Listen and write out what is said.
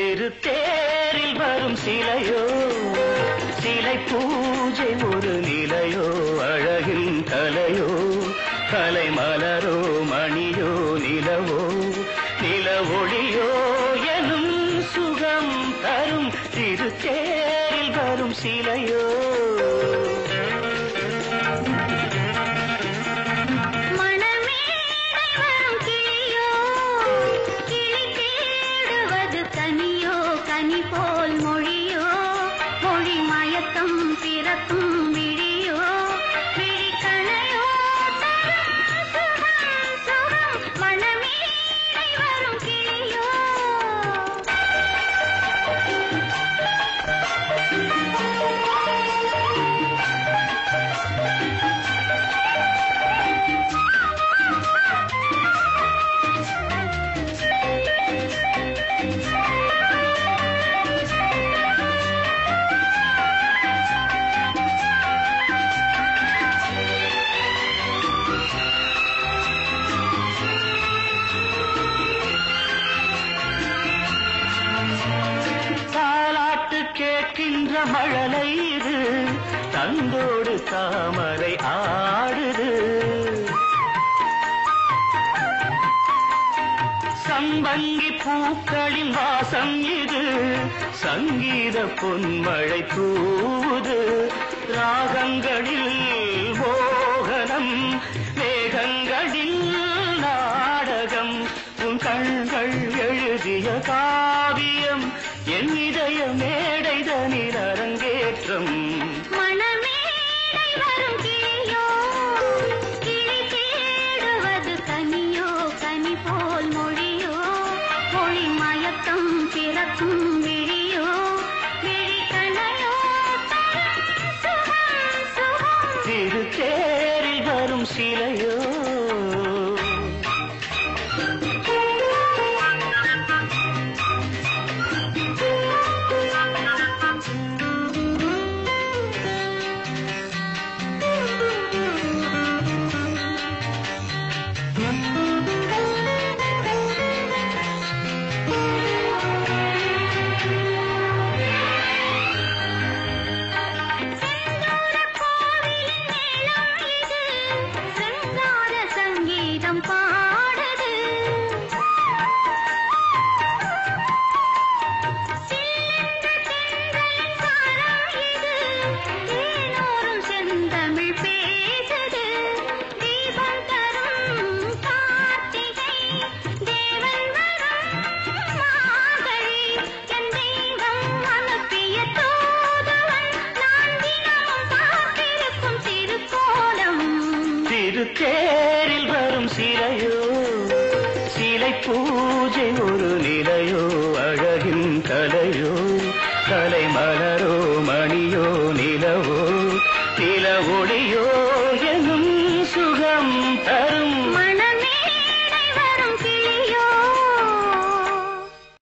திருத்தேரில் வரும் சிலையோ சிலை பூஜை ஒரு நிலையோ அழகின் கலையோ கலை மலரோ மணியோ நிலவோ நில ஒளியோ எனும் சுகம் தரும் திருத்தேரில் வரும் சிலையோ மணமேடை வரும் கிளியோ கிளி தேடுவது கனியோ கனி போல் மொழியோ மொழி மயக்கம் பிறக்கும் விழியோ விழிக்கணையோ தரும் சுகம் சுகம் மணமேடை வரும் கிளியோ தாலாட்டு கேட்கின்ற மழலை இது தந்தோடு தாமரை ஆடுது சம்பங்கி பூக்களின் வாசம் இது சங்கீத பொன்மழை தூவுது ராகங்களில் மோகனம் மேகங்களில் நாடகம் உன் கண்கள் எழுதிய காவியம் என் இதய மேடைதனில் அரங்கேற்றம் மணமேடை வரும் கிளியோ கிளி தேடுவது கனியோ கனி போல் மொழியோ மொழி மயக்கம் பிறக்கும் விழியோ விழிக்கணையோ தரும் சுகம் சுகம் திருத்தேரில் வரும் சிலையோ செந்தூர கோவிலின் மேளம் இது சிங்கார சங்கீதம் பாடுது சில்லென்ற தென்றலின் சாரம் இது தேனோரும் செந்தமிழ் பேசுது தீபம் தரும் கார்த்திகை தேவன் வரும் மார்கழி என் தெய்வம் அனுப்பிய தூதுவன் நான் தினமும் பார்த்திருக்கும் திருக்கோலம் திருத்தேரில்